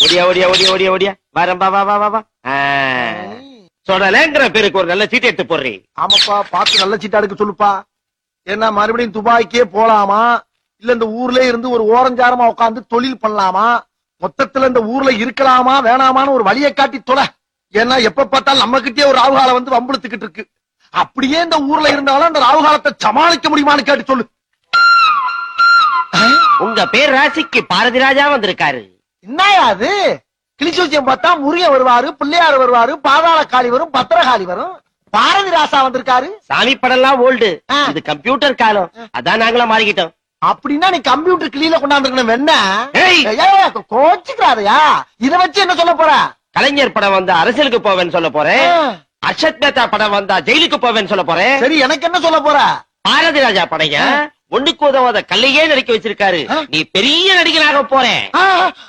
ஓடியா ஓடியா ஓடியா ஓடியா ஓடியா வரம்பா வா வா வா வா ஆ. சொடலேங்கிற பேருக்கு ஒரு நல்ல சீட் எடுத்து போடுறீ ஆமாப்பா பார்த்து நல்ல சீட்டா எடுக்க சொல்லுப்பா ஏன்னா மறுபடியும் துபாய்க்கே போலாமா இல்ல இந்த ஊர்ல இருந்து ஒரு ஓரஞ்சாரமா உட்கார்ந்து தொழில் பண்ணலாமா மொத்தத்துல இந்த ஊர்ல இருக்கலாமா வேணாமான்னு ஒரு வழியை காட்டி தொலை ஏன்னா எப்ப பார்த்தாலும் நம்ம கிட்டே ஒரு ராகுகாலம் வந்து வம்புழுத்துக்கிட்டு இருக்கு அப்படியே இந்த ஊர்ல இருந்தாலும் அந்த ராகுகாலத்தை சமாளிக்க முடியுமான்னு கேட்டு சொல்லு உங்க பேர் ராசிக்கு பாரதி ராஜா வந்திருக்காரு என்னயா அது கிளிச்சூச்சியம் பார்த்தா முருகன் வருவாரு பிள்ளையார் வருவாரு பாதாள காளி வரும் பத்திரகாளி வரும் பாரதி ராசா வந்திருக்காரு சாமி படம்லாம் ஓல்டு ஆ. இது கம்ப்யூட்டர் காலம் அதான் நாங்களாம் மாறிக்கிட்டோம் அப்படின்னா நீ கம்ப்யூட்டர் கிளீல கொண்டாந்துருக்கணும் என்ன ஏய்! கோச்சுக்கிறாதயா இத வச்சு என்ன சொல்ல போற கலைஞர் படம் வந்தா அரசியலுக்கு போவேன்னு சொல்ல போறேன் ஆ, அர்ஷத் மேத்தா படம் வந்தா ஜெயிலுக்கு போவேன்னு சொல்ல போறேன் சரி எனக்கு என்ன சொல்ல போற பாரதி ராஜா படைங்க ஒண்ணுக்கு உதவாத கல்லையே நடிக்க வச்சிருக்காரு ஆ. நீ பெரிய நடிகனாக போறேன் ஆ.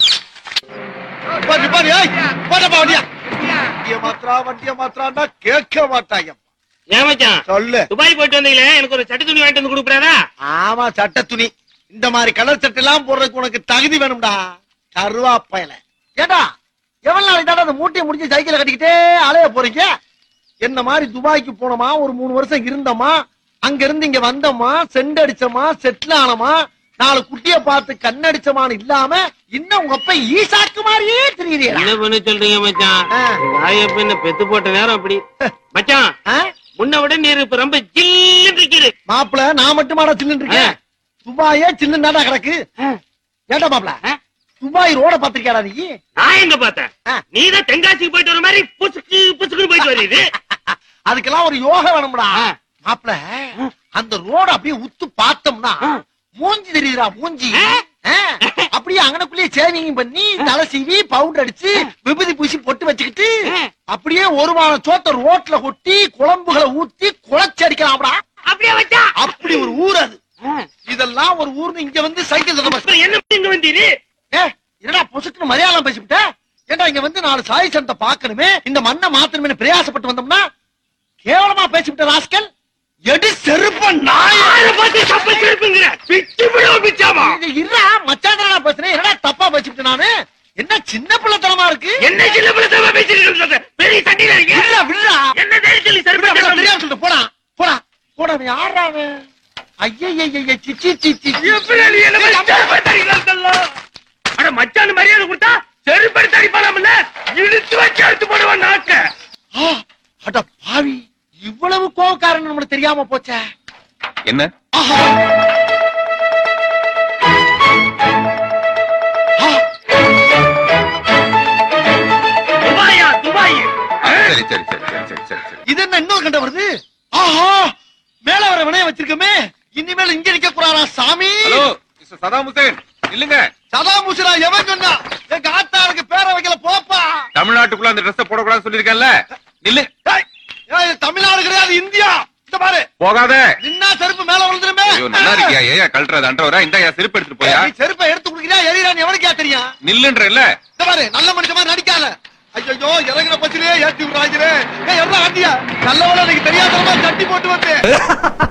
பாரு, பாரு, ஏய், போடப்பா வண்டியா. வண்டிய மாத்திரா, வண்டிய மாத்திரான்னா கேட்க மாட்டாங்க ஏன் மச்சான் சொல்லு துபாய் போயிட்டு வந்தீங்களே எனக்கு ஒரு சட்டி துணி வாங்கிட்டு வந்து கொடுக்குறாரா ஆமா சட்ட துணி இந்த மாதிரி கலர் சட்டை எல்லாம் போடுறதுக்கு உனக்கு தகுதி வேணும்டா கருவாப்பையில ஏடா எவ்வளவு நாளைக்கு தாண்டா அந்த மூட்டையை முடிஞ்சு சைக்கிள கட்டிக்கிட்டே அலைய போறீங்க என்ன மாதிரி துபாய்க்கு போனோமா ஒரு மூணு வருஷம் இருந்தோமா அங்க இருந்து இங்க வந்தோமா செண்டு அடிச்சோமா செட்டில் ஆனோமா நாலு குட்டிய பார்த்து கண்ணடிச்சமான்னு இல்லாம இன்னும் உங்க அப்ப ஈசாக்கு மாதிரியே தெரியுறீங்களா என்ன பண்ண சொல்றீங்க மச்சான் ஆ. வாயப்ப என்ன பெத்து போட்ட நேரம் அப்படி மச்சான் முன்ன விட நீர் இப்ப ரொம்ப ஜில்லுன்னு இருக்குது மாப்பிள நான் மட்டுமாடா சில்லுன்னு இருக்கேன் துபாயே சில்லுன்னு கிடக்கு ஏண்டா மாப்பிள ஆ? துபாய் ரோட பாத்திருக்கியாடா நீ நான் எங்க பார்த்தேன் ஆ. நீதான் தென்காசிக்கு போயிட்டு வர மாதிரி புசுக்கு புசுக்குன்னு போயிட்டு வருது அதுக்கெல்லாம் ஒரு யோகா வேணும்டா ஆ. மாப்பிள அந்த ரோட அப்படியே உத்து பார்த்தோம்னா ஆ. மூஞ்சி தெரியுதுடா மூஞ்சி ஆ. ஆ. அப்படியே அங்கனக்குள்ளேயே சேவிங் பண்ணி தலை சீவி பவுடர் அடிச்சு விபூதி பூசி பொட்டு வச்சுக்கிட்டு ஆ. அப்படியே ஒரு வாரம் சோத்த ரோட்ல கொட்டி குழம்புகளை ஊத்தி குழச்சி அடிக்கலாம்டா அப்படியே வச்சா அப்படி ஒரு ஊர் அது இதெல்லாம் ஒரு ஊர்னு இங்க வந்து சைக்கிள் தந்த அப்புறம் என்ன இங்க வந்தீரு ஏ என்னடா பொசுக்குன்னு மலையாளம் பேசிவிட்ட ஏண்டா இங்க வந்து நாலு சாய் சனத்தை பார்க்கணுமே இந்த மண்ணை மாத்தணுமே பிரயாசப்பட்டு வந்தோம்னா கேவலமா பேசிவிட்ட ராஸ்கல் எடி செருப்ப நாய யாரை பார்த்து தப்பு திருப்புங்கிற பிச்சு விடுவோம் பிச்சாமா இது இருடா மச்சான் பேசுறேன் என்னடா தப்பா பேசிவிட்ட நானு என்ன சின்ன பிள்ளைத்தனமா இருக்கு என்ன சின்ன பிள்ளை தப்பா பேசிட்டு இருக்கிறது பெரிய சண்டையில இருக்கீங்க விடுடா விடுடா என்ன தைரியம் சொல்லி விடுடா, விடுடா, சரி தெரியாம சொல்லிட்டு போடா போடா போடா அவன் யாரா அவன் ஐயய்யய்ய சிச்சி சிச்சி எப்படி நீ என்ன மாதிரி செருப்பை தரிக்கலாம் அட மச்சான் மரியாதை கொடுத்தா செருப்படி தரிப்பாலாம்ல இழுத்து வச்சு எடுத்து போடுவான் நாக்க ஆ, அட பாவி இவ்வளவு கோவக்காரன் நம்மளுக்கு தெரியாம போச்சே என்ன ஆஹா. ஆ, துபாயா துபாய் ஆ, சரி சரி சரி சரி சரி சரி சரி இது என்ன இன்னொரு கண்ட வருது ஆஹா மேல வர வினைய வச்சிருக்கமே இனிமேல் இங்க நிக்க கூடாதா சாமி ஹலோ மிஸ்டர் சதாம் ஹுசேன் இல்லங்க சதா முசிரா எவன் சொன்னா எங்க ஆத்தாருக்கு பேரை வைக்கல போப்பா தமிழ்நாட்டுக்குள்ள அந்த ட்ரெஸ் போடக்கூடாதுன்னு சொல்லிருக்கேன்ல நில்லு ஏய், ஏய், இது தமிழ்நாடு கிடையாது இந்தியா இந்த பாரு போகாத நின்னா செருப்பு மேல விழுந்துருமே ஐயோ நல்லா இருக்கியா ஏயா கழட்டுறது அன்றவரா இந்த செருப்பு எடுத்துட்டு போயா ஏய், நீ செருப்பை எடுத்து குடுக்கிறியா எரியறான்னு எவனுக்கே தெரியும் நில்லுன்ற இல்ல இந்த பாரு நல்ல மனுஷ மாதிரி நடிக்காத ஐயோ இறங்குற பச்சிலே ஏத்தி விடுறாங்க ஏய் எவ்வளவு ஆண்டியா நல்லவள எனக்கு தெரியாதவமா தட்டி போட்டு வந்து